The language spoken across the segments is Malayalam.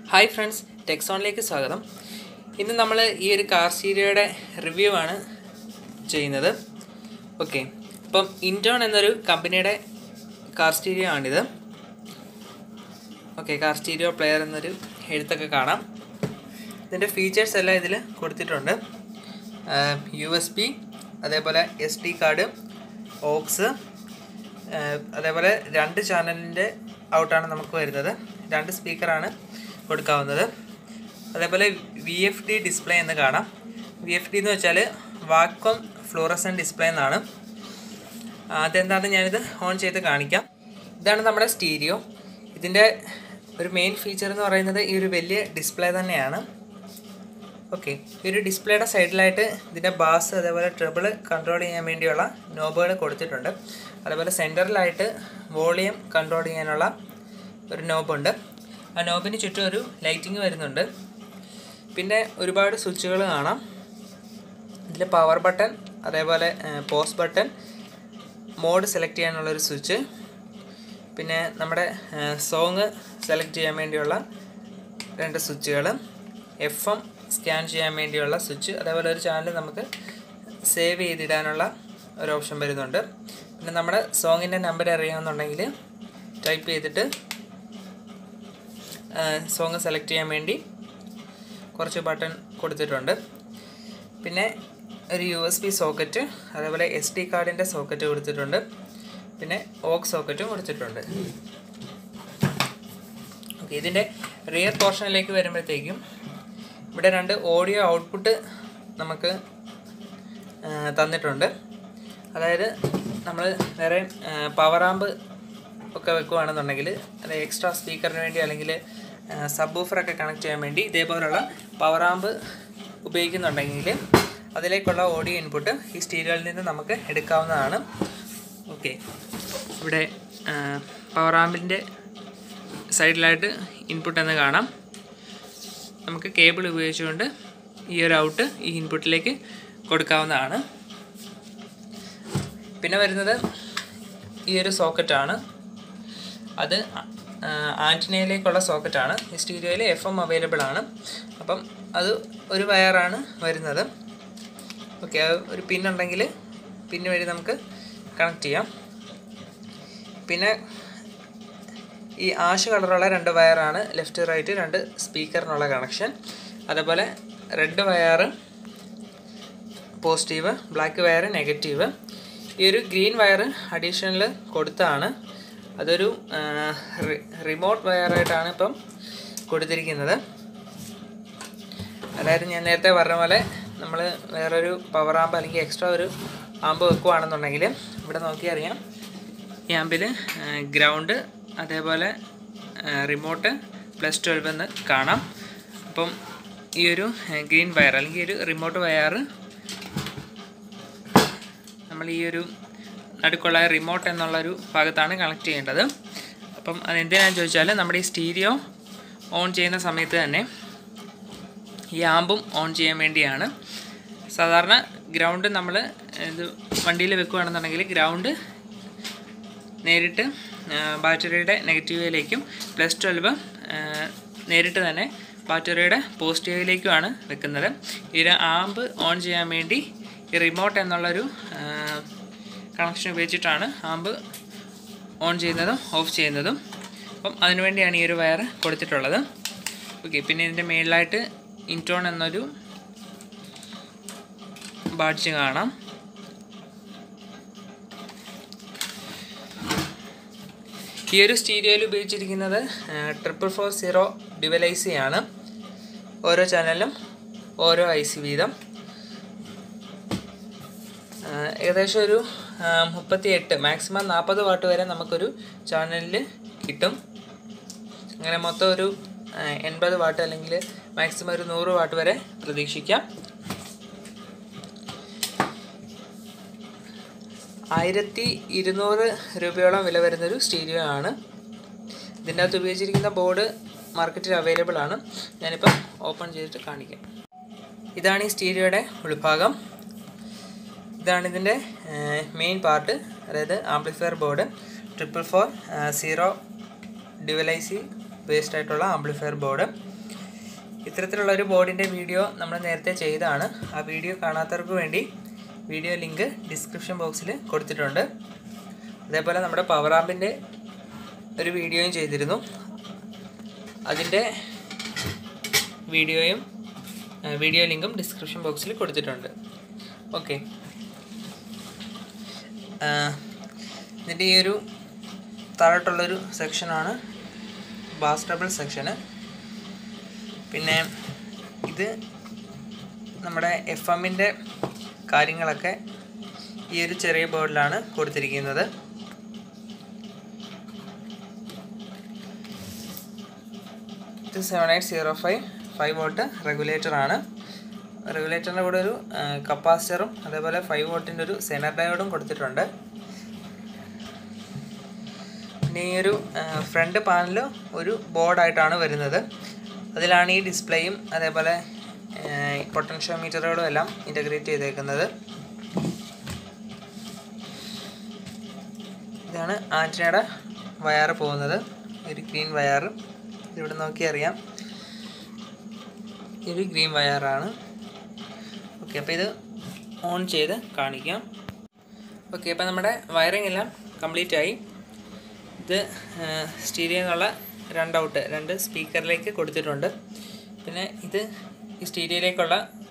ഹായ് ഫ്രണ്ട്സ് ടെക്സോണിലേക്ക് സ്വാഗതം ഇന്ന് നമ്മൾ ഈ ഒരു കാർ സ്റ്റീരിയോയുടെ റിവ്യൂ ആണ് ചെയ്യുന്നത് ഓക്കെ അപ്പം ഇൻറ്റോൺ എന്നൊരു കമ്പനിയുടെ കാർ സ്റ്റീരിയോ ആണിത് ഓക്കെ കാർ സ്റ്റീരിയോ പ്ലെയർ എന്നൊരു എഴുത്തൊക്കെ കാണാം ഇതിൻ്റെ ഫീച്ചേഴ്സ് എല്ലാം ഇതിൽ കൊടുത്തിട്ടുണ്ട് യു എസ് ബി അതേപോലെ എസ് ഡി കാർഡ് ഓക്സ് അതേപോലെ രണ്ട് ചാനലിൻ്റെ ഔട്ടാണ് നമുക്ക് വരുന്നത് രണ്ട് സ്പീക്കറാണ് കൊടുക്കാവുന്നത് അതേപോലെ വി എഫ് ഡി ഡിസ്പ്ലേ എന്ന് കാണാം വി എഫ് ഡി എന്ന് വെച്ചാൽ വാക്വം ഫ്ലൂറസൻ ഡിസ്പ്ലേ എന്നാണ് അതെന്താണെന്ന് ഞാനിത് ഓൺ ചെയ്ത് കാണിക്കാം ഇതാണ് നമ്മുടെ സ്റ്റീരിയോ ഇതിൻ്റെ ഒരു മെയിൻ ഫീച്ചർ എന്ന് പറയുന്നത് ഈ ഒരു വലിയ ഡിസ്പ്ലേ തന്നെയാണ് ഓക്കെ ഈ ഒരു ഡിസ്പ്ലേയുടെ സൈഡിലായിട്ട് ഇതിൻ്റെ ബാസ് അതേപോലെ ട്രിബിൾ കൺട്രോൾ ചെയ്യാൻ വേണ്ടിയുള്ള നോബുകൾ കൊടുത്തിട്ടുണ്ട് അതേപോലെ സെൻറ്ററിലായിട്ട് വോളിയം കൺട്രോൾ ചെയ്യാനുള്ള ഒരു നോബുണ്ട് ആ നോബിന് ചുറ്റും ഒരു ലൈറ്റിംഗ് വരുന്നുണ്ട് പിന്നെ ഒരുപാട് സ്വിച്ചുകൾ കാണാം ഇതിൽ പവർ ബട്ടൺ അതേപോലെ പോസ്റ്റ് ബട്ടൺ മോഡ് സെലക്ട് ചെയ്യാനുള്ളൊരു സ്വിച്ച് പിന്നെ നമ്മുടെ സോങ് സെലക്ട് ചെയ്യാൻ വേണ്ടിയുള്ള രണ്ട് സ്വിച്ചുകൾ എഫ് എം സ്കാൻ ചെയ്യാൻ വേണ്ടിയുള്ള സ്വിച്ച് അതേപോലെ ഒരു ചാനൽ നമുക്ക് സേവ് ചെയ്തിടാനുള്ള ഒരു ഓപ്ഷൻ വരുന്നുണ്ട് പിന്നെ നമ്മുടെ സോങ്ങിൻ്റെ നമ്പർ അറിയാമെന്നുണ്ടെങ്കിൽ ടൈപ്പ് ചെയ്തിട്ട് സോങ് സെലക്ട് ചെയ്യാൻ വേണ്ടി കുറച്ച് ബട്ടൺ കൊടുത്തിട്ടുണ്ട് പിന്നെ ഒരു യു എസ് ബി സോക്കറ്റ് അതേപോലെ എസ് ഡി കാർഡിൻ്റെ സോക്കറ്റ് കൊടുത്തിട്ടുണ്ട് പിന്നെ ഓക്ക് സോക്കറ്റും കൊടുത്തിട്ടുണ്ട് ഓക്കെ ഇതിൻ്റെ റിയർ പോർഷനിലേക്ക് വരുമ്പോഴത്തേക്കും ഇവിടെ രണ്ട് ഓഡിയോ ഔട്ട്പുട്ട് നമുക്ക് തന്നിട്ടുണ്ട് അതായത് നമ്മൾ വേറെ പവർ ആമ്പ് ഒക്കെ വെക്കുകയാണെന്നുണ്ടെങ്കിൽ അത് എക്സ്ട്രാ സ്പീക്കറിന് വേണ്ടി അല്ലെങ്കിൽ സബ് ഒക്കെ കണക്ട് ചെയ്യാൻ വേണ്ടി ഇതേപോലുള്ള പവർ ആമ്പ് ഉപയോഗിക്കുന്നുണ്ടെങ്കിൽ അതിലേക്കുള്ള ഓഡിയോ ഇൻപുട്ട് ഈ സ്റ്റീരിയോയിൽ നിന്ന് നമുക്ക് എടുക്കാവുന്നതാണ് ഓക്കെ ഇവിടെ പവർ ആമ്പിൻ്റെ സൈഡിലായിട്ട് ഇൻപുട്ട് എന്ന് കാണാം നമുക്ക് കേബിൾ ഉപയോഗിച്ചുകൊണ്ട് ഈ ഒരു ഔട്ട് ഈ ഇൻപുട്ടിലേക്ക് കൊടുക്കാവുന്നതാണ് പിന്നെ വരുന്നത് ഈ ഒരു സോക്കറ്റാണ് അത് ആൻറ്റിനയിലേക്കുള്ള സോക്കറ്റാണ് ഈ സ്റ്റീരിയോയിൽ എഫ് എം അവൈലബിൾ ആണ് അപ്പം അത് ഒരു വയറാണ് വരുന്നത് ഓക്കെ ഒരു പിന്നുണ്ടെങ്കിൽ പിന്ന് വഴി നമുക്ക് കണക്ട് ചെയ്യാം പിന്നെ ഈ ആഷ് കളറുള്ള രണ്ട് വയറാണ് ലെഫ്റ്റ് റൈറ്റ് രണ്ട് സ്പീക്കറിനുള്ള കണക്ഷൻ അതേപോലെ red wire positive black wire negative ഈ ഒരു ഗ്രീൻ വയർ അഡീഷണൽ കൊടുത്താണ് അതൊരു റിമോട്ട് വയറായിട്ടാണ് ഇപ്പം കൊടുത്തിരിക്കുന്നത് അതായത് ഞാൻ നേരത്തെ പറഞ്ഞ പോലെ നമ്മൾ വേറൊരു പവർ ആമ്പ് അല്ലെങ്കിൽ എക്സ്ട്രാ ഒരു ആമ്പ് വെക്കുകയാണെന്നുണ്ടെങ്കിൽ ഇവിടെ നോക്കി അറിയാം ഈ ആമ്പിൽ ഗ്രൗണ്ട് അതേപോലെ റിമോട്ട് പ്ലസ് ട്വൽവ് എന്ന് കാണാം അപ്പം ഈ ഒരു ഗ്രീൻ വയർ അല്ലെങ്കിൽ ഒരു റിമോട്ട് വയർ നമ്മൾ ഈ ഒരു നടുക്കുള്ള റിമോട്ട് എന്നുള്ളൊരു ഭാഗത്താണ് കണക്ട് ചെയ്യേണ്ടത് അപ്പം അതെന്തിനാണെന്ന് ചോദിച്ചാൽ നമ്മുടെ ഈ സ്റ്റീരിയോ ഓൺ ചെയ്യുന്ന സമയത്ത് തന്നെ ഈ ആമ്പും ഓൺ ചെയ്യാൻ വേണ്ടിയാണ് സാധാരണ ഗ്രൗണ്ട് നമ്മൾ ഇത് വണ്ടിയിൽ വെക്കുകയാണെന്നുണ്ടെങ്കിൽ ഗ്രൗണ്ട് നേരിട്ട് ബാറ്ററിയുടെ നെഗറ്റീവിലേക്കും പ്ലസ് ട്വൽവ് നേരിട്ട് തന്നെ ബാറ്ററിയുടെ പോസിറ്റീവിലേക്കുമാണ് വെക്കുന്നത് ഈ ആമ്പ് ഓൺ ചെയ്യാൻ വേണ്ടി ഈ റിമോട്ട് എന്നുള്ളൊരു കണക്ഷൻ ഉപയോഗിച്ചിട്ടാണ് ആമ്പ് ഓൺ ചെയ്യുന്നതും ഓഫ് ചെയ്യുന്നതും അപ്പം അതിനുവേണ്ടിയാണ് ഈ ഒരു വയർ കൊടുത്തിട്ടുള്ളത് ഓക്കെ പിന്നെ ഇതിൻ്റെ മേളിലായിട്ട് ഇൻറ്റോൺ എന്നൊരു ബാഡ്ജ് കാണാം ഈ ഒരു സ്റ്റീരിയോയിൽ ഉപയോഗിച്ചിരിക്കുന്നത് ട്രിപ്പിൾ ഫോർ സീറോ ഡിവലൈസി ആണ് ഓരോ ചാനലിലും ഓരോ ഐ സി വീതം ഏകദേശം ഒരു മുപ്പത്തി എട്ട് മാക്സിമം നാൽപ്പത് വാട്ട് വരെ നമുക്കൊരു ചാനലിൽ കിട്ടും അങ്ങനെ മൊത്തം ഒരു എൺപത് വാട്ട് അല്ലെങ്കിൽ മാക്സിമം ഒരു നൂറ് വാട്ട് വരെ പ്രതീക്ഷിക്കാം ആയിരത്തി ഇരുന്നൂറ് രൂപയോളം വില വരുന്നൊരു സ്റ്റീരിയോ ആണ് ഇതിൻ്റെ അകത്ത് ഉപയോഗിച്ചിരിക്കുന്ന ബോർഡ് മാർക്കറ്റിൽ അവൈലബിൾ ആണ് ഞാനിപ്പോൾ ഓപ്പൺ ചെയ്തിട്ട് കാണിക്കാം ഇതാണ് ഈ സ്റ്റീരിയോയുടെ ഉൾഭാഗം ഇതാണ് ഇതിൻ്റെ മെയിൻ പാർട്ട് അതായത് amplifier board triple four zero ഡിവലൈസി ബേസ്ഡ് ആയിട്ടുള്ള ആംപ്ലിഫയർ ബോർഡ് ഇത്തരത്തിലുള്ള ഒരു ബോർഡിൻ്റെ വീഡിയോ നമ്മൾ നേരത്തെ ചെയ്തതാണ് ആ വീഡിയോ കാണാത്തവർക്ക് വേണ്ടി വീഡിയോ ലിങ്ക് ഡിസ്ക്രിപ്ഷൻ ബോക്സിൽ കൊടുത്തിട്ടുണ്ട് അതേപോലെ നമ്മുടെ പവർ ആമ്പിൻ്റെ ഒരു വീഡിയോയും ചെയ്തിരുന്നു അതിൻ്റെ വീഡിയോയും ആ, വീഡിയോ ലിങ്കും ഡിസ്ക്രിപ്ഷൻ ബോക്സിൽ കൊടുത്തിട്ടുണ്ട് ഓക്കെ ഇതിൻ്റെ ഈ ഒരു താഴോട്ടുള്ളൊരു സെക്ഷനാണ് ബാസ്റ്റബിൾ സെക്ഷന് പിന്നെ ഇത് നമ്മുടെ എഫ് എമ്മിൻ്റെ കാര്യങ്ങളൊക്കെ ഈ ഒരു ചെറിയ ബോർഡിലാണ് കൊടുത്തിരിക്കുന്നത് ഇത് seven eight zero five five volt regulator ആണ് റെഗുലേറ്ററിൻ്റെ കൂടെ ഒരു കപ്പാസിറ്ററും അതേപോലെ ഫൈവ് വോൾട്ടിൻ്റെ ഒരു സെനർ ഡയോഡും കൊടുത്തിട്ടുണ്ട് പിന്നെ ഈ ഒരു ഫ്രണ്ട് പാനൽ ഒരു ബോർഡായിട്ടാണ് വരുന്നത് അതിലാണ് ഈ ഡിസ്പ്ലേയും അതേപോലെ പൊട്ടൻഷ്യോമീറ്ററുകളും എല്ലാം ഇൻ്റഗ്രേറ്റ് ചെയ്തേക്കുന്നത് ഇതാണ് ആൻറ്റിനയുടെ വയർ പോകുന്നത് ഒരു ഗ്രീൻ വയർ ഇവിടെ നോക്കി അറിയാം ഒരു ഗ്രീൻ വയറാണ് ഓക്കെ അപ്പോൾ ഇത് ഓൺ ചെയ്ത് കാണിക്കാം ഓക്കെ അപ്പോൾ നമ്മുടെ വയറിംഗ് എല്ലാം കംപ്ലീറ്റ് ആയി ഇത് സ്റ്റീരിയോ എന്നുള്ള രണ്ട് ഔട്ട് രണ്ട് സ്പീക്കറിലേക്ക് കൊടുത്തിട്ടുണ്ട് പിന്നെ ഇത് ഈ സ്റ്റീരിയോയിലേക്കുള്ള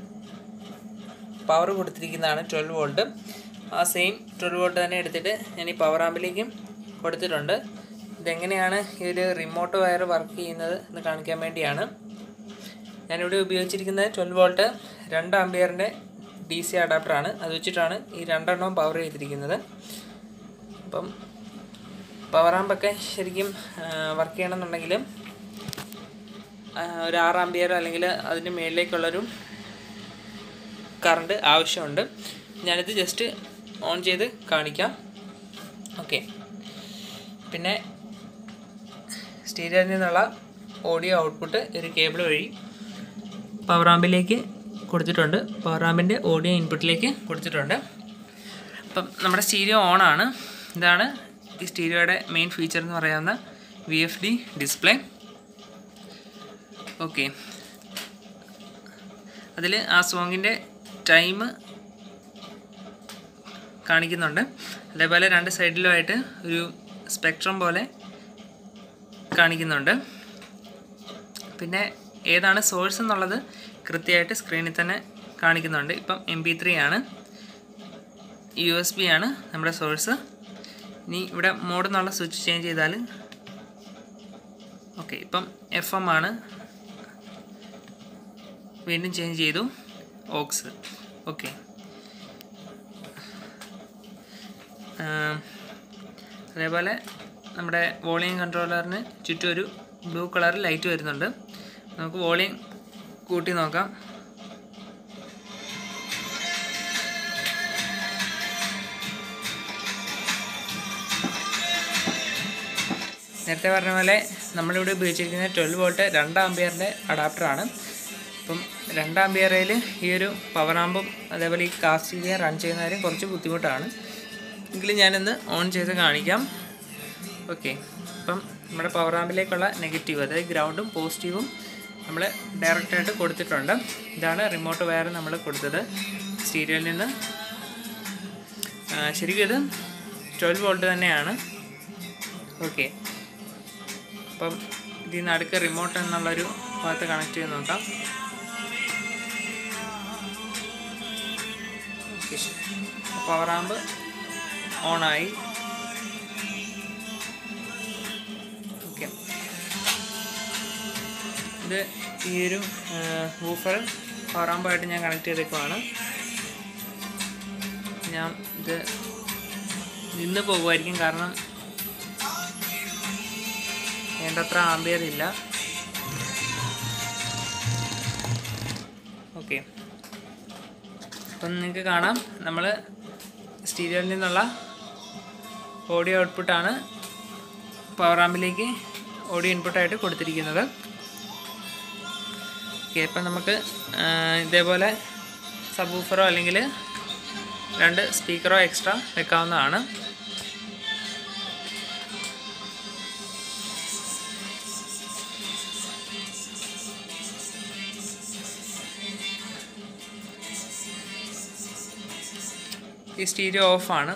പവർ കൊടുത്തിരിക്കുന്നതാണ് ട്വൽവ് വോൾട്ട് ആ സെയിം ട്വൽവ് വോൾട്ട് തന്നെ എടുത്തിട്ട് ഞാൻ ഈ പവർ ആമ്പിലേക്കും കൊടുത്തിട്ടുണ്ട് ഇതെങ്ങനെയാണ് ഈ ഒരു റിമോട്ട് വയർ വർക്ക് ചെയ്യുന്നത് എന്ന് കാണിക്കാൻ വേണ്ടിയാണ് ഞാനിവിടെ ഉപയോഗിച്ചിരിക്കുന്നത് ട്വൽവ് വോൾട്ട് രണ്ട് ആംബിയറിൻ്റെ ഡി സി അഡാപ്റ്ററാണ് അത് വെച്ചിട്ടാണ് ഈ രണ്ടെണ്ണവും പവർ ചെയ്തിരിക്കുന്നത് അപ്പം പവർ ആമ്പൊക്കെ ശരിക്കും വർക്ക് ചെയ്യണമെന്നുണ്ടെങ്കിലും ആ, ഒരു ആറ് ആംബിയർ അല്ലെങ്കിൽ അതിന് മുകളിലേക്കുള്ളൊരു കറണ്ട് ആവശ്യമുണ്ട് ഞാനിത് ജസ്റ്റ് ഓൺ ചെയ്ത് കാണിക്കാം ഓക്കെ പിന്നെ സ്റ്റീരിയോയിൽ നിന്നുള്ള ഓഡിയോ ഔട്ട്പുട്ട് ഒരു കേബിൾ വഴി പവർ ആമ്പിലേക്ക് കൊടുത്തിട്ടുണ്ട് പവർ ആമ്പിൻ്റെ ഓഡിയോ ഇൻപുട്ടിലേക്ക് കൊടുത്തിട്ടുണ്ട് അപ്പം നമ്മുടെ സ്റ്റീരിയോ ഓൺ ആണ് ഇതാണ് ഈ സ്റ്റീരിയോയുടെ മെയിൻ ഫീച്ചർ എന്ന് പറയാവുന്ന V F D display okay അതിൽ ആ സോങ്ങിൻ്റെ ടൈം കാണിക്കുന്നുണ്ട് അതേപോലെ രണ്ട് സൈഡിലുമായിട്ട് ഒരു സ്പെക്ട്രം പോലെ കാണിക്കുന്നുണ്ട് പിന്നെ ഏതാണ് സോഴ്സ് എന്നുള്ളത് കൃത്യമായിട്ട് സ്ക്രീനിൽ തന്നെ കാണിക്കുന്നുണ്ട് ഇപ്പം എം പി ത്രീ ആണ് യു എസ് ബി ആണ് നമ്മുടെ സോഴ്സ് ഇനി ഇവിടെ മോഡ് എന്നുള്ള സ്വിച്ച് ചേഞ്ച് ചെയ്താൽ ഓക്കെ ഇപ്പം എഫ് എം ആണ് വീണ്ടും ചേഞ്ച് ചെയ്തു ഓക്സ് ഓക്കെ അതേപോലെ നമ്മുടെ വോളിയം കൺട്രോളറിന് ചുറ്റും ഒരു ബ്ലൂ കളർ ലൈറ്റ് വരുന്നുണ്ട് നമുക്ക് വോളിയം കൂട്ടി നോക്കാം നേരത്തെ പറഞ്ഞ പോലെ നമ്മളിവിടെ ഉപയോഗിച്ചിരിക്കുന്ന ട്വൽവ് വോൾട്ട് രണ്ട് ആംബിയറിൻ്റെ അഡാപ്റ്ററാണ് അപ്പം രണ്ട് ആംബിയറയിൽ ഈ ഒരു പവർ ആമ്പും അതേപോലെ ഈ കാസ്റ്റ് റൺ ചെയ്യുന്ന കാര്യം കുറച്ച് ബുദ്ധിമുട്ടാണ് എങ്കിലും ഞാനിന്ന് ഓൺ ചെയ്ത് കാണിക്കാം ഓക്കെ അപ്പം നമ്മുടെ പവർ ആമ്പിലേക്കുള്ള നെഗറ്റീവ് അതായത് ഗ്രൗണ്ടും പോസിറ്റീവും നമ്മൾ ഡയറക്റ്റായിട്ട് കൊടുത്തിട്ടുണ്ട് ഇതാണ് റിമോട്ട് വയർ നമ്മൾ കൊടുത്തത് സ്റ്റീരിയോയിൽ നിന്ന് ആ, ശരിക്കും ഇത് ട്വൽവ് വോൾട്ട് തന്നെയാണ് ഓക്കെ അപ്പം ഇതിൽ നിന്ന് അടുക്ക റിമോട്ട് എന്നുള്ളൊരു ഭാഗത്ത് കണക്ട് ചെയ്ത് നോക്കാം പവർ ആമ്പ് ഓണായി ഓക്കെ ഇത് ഈ ഒരു വൂഫർ പവർ ആമ്പായിട്ട് ഞാൻ കണക്ട് ചെയ്തേക്കുവാണ് ഞാൻ ഇത് നിന്ന് പോകുമായിരിക്കും കാരണം വേണ്ടത്ര ആംബിയർ ഇല്ല ഓക്കെ അപ്പം നിങ്ങൾക്ക് കാണാം നമ്മൾ സ്റ്റീരിയോയിൽ നിന്നുള്ള ഓഡിയോ ഔട്ട്പുട്ടാണ് പവർ ആമ്പിലേക്ക് ഓഡിയോ ഇൻപുട്ടായിട്ട് കൊടുത്തിരിക്കുന്നത് ഓക്കെ ഇപ്പം നമുക്ക് ആ, ഇതേപോലെ സബ് ഊഫറോ അല്ലെങ്കിൽ രണ്ട് സ്പീക്കറോ എക്സ്ട്രാ വെക്കാവുന്നതാണ് ഈ സ്റ്റീരിയോ ഓഫാണ്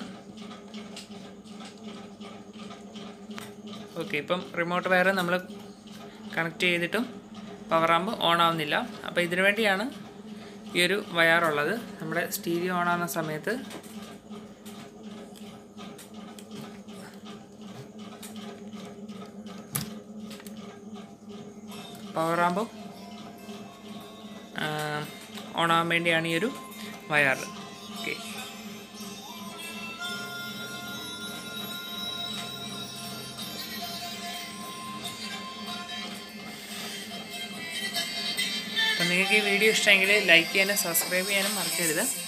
ഓക്കെ ഇപ്പം റിമോട്ട് വയർ നമ്മൾ കണക്ട് ചെയ്തിട്ടും പവർ ആകുമ്പ് ഓൺ ആവുന്നില്ല അപ്പോൾ ഇതിനു വേണ്ടിയാണ് ഈ ഒരു വയറുള്ളത് നമ്മുടെ സ്റ്റീരിയോ ഓൺ ആകുന്ന സമയത്ത് പവർ ആകുമ്പോൾ ഓൺ ആവാൻ വേണ്ടിയാണ് ഈ ഒരു വയർ ഓക്കെ അപ്പം നിങ്ങൾക്ക് ഈ വീഡിയോ ഇഷ്ടമെങ്കിൽ ലൈക്ക് ചെയ്യാനും സബ്സ്ക്രൈബ് ചെയ്യാനും മറക്കരുത്